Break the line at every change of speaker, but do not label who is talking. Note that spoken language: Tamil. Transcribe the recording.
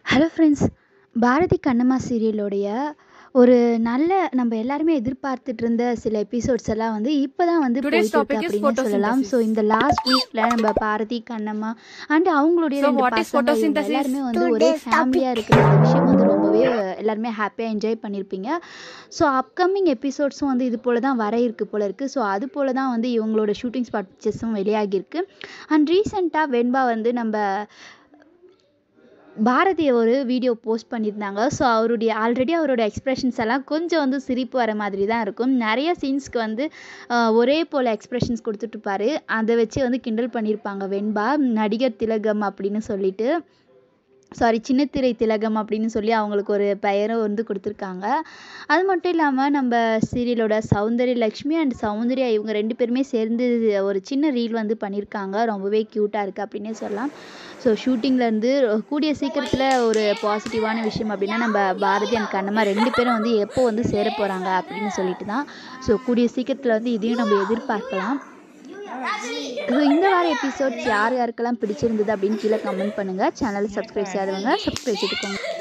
ஹலோ ஃப்ரெண்ட்ஸ் பாரதி கண்ணம்மா சீரியலோடைய ஒரு நல்ல நம்ம எல்லாருமே எதிர்பார்த்துட்டு இருந்த சில எபிசோட்ஸ் எல்லாம் வந்து இப்போ தான் வந்து
Today's
போயிட்டு
topic
இருக்கு
is
அப்படின்னு சொல்லலாம்
photosynthesis.
ஸோ இந்த லாஸ்ட் வீக்ல நம்ம பாரதி கண்ணம்மா அண்ட் அவங்களுடைய
So
ரெண்டு
what is
பசங்க இவங்க
photosynthesis?
எல்லாருமே வந்து ஒரே ஃபேமிலியாக இருக்கிற ஒரு விஷயம் வந்து ரொம்பவே எல்லாருமே ஹாப்பியாக என்ஜாய் பண்ணியிருப்பீங்க ஸோ அப்கமிங் எபிசோட்ஸும் வந்து இது போல தான் வர இருக்கு போல இருக்கு ஸோ அது போல தான் வந்து இவங்களோட ஷூட்டிங் ஸ்பாட் பிக்சர்ஸும் வெளியாகிருக்கு அண்ட் ரீசெண்டாக வெண்பா வந்து நம்ம பாரதி ஒரு வீடியோ போஸ்ட் பண்ணியிருந்தாங்க ஸோ அவருடைய ஆல்ரெடி அவரோட எக்ஸ்ப்ரெஷன்ஸ் எல்லாம் கொஞ்சம் வந்து சிரிப்பு வர மாதிரி தான் இருக்கும் நிறைய சீன்ஸ்க்கு வந்து ஆஹ், ஒரே போல் எக்ஸ்ப்ரெஷன்ஸ் கொடுத்துட்ருப்பாரு அதை வச்சு வந்து கிண்டல் பண்ணியிருப்பாங்க வெண்பா நடிகர் திலகம் அப்படின்னு சொல்லிட்டு சாரி சின்னத்திரை திலகம் அப்படின்னு சொல்லி அவங்களுக்கு ஒரு பெயரும் வந்து கொடுத்துருக்காங்க அது மட்டும் இல்லாமல் நம்ம சீரியலோட சௌந்தர்ய லக்ஷ்மி அண்ட் சௌந்தர்யா இவங்க ரெண்டு பேருமே சேர்ந்து ஒரு சின்ன ரீல் வந்து பண்ணியிருக்காங்க ரொம்பவே க்யூட்டாக இருக்குது அப்படின்னே சொல்லலாம் ஸோ ஷூட்டிங்லேருந்து கூடிய சீக்கிரத்தில் ஒரு பாசிட்டிவான விஷயம் அப்படின்னா நம்ம பாரதி அண்ட் கண்ணம்மா ரெண்டு பேரும் வந்து எப்போ வந்து சேர போகிறாங்க அப்படின்னு சொல்லிட்டு தான் ஸோ கூடிய சீக்கிரத்தில் வந்து இதையும் நம்ம எதிர்பார்க்கலாம் ஸோ இந்த வார எபிசோட்ஸ் யார் யாருக்கெல்லாம் பிடிச்சிருந்தது அப்படின்னு கீழே கமெண்ட் பண்ணுங்கள் சேனலை சப்ஸ்கிரைப் செய்யாதவங்க சப்ஸ்கிரைப் செய்துக்கோங்க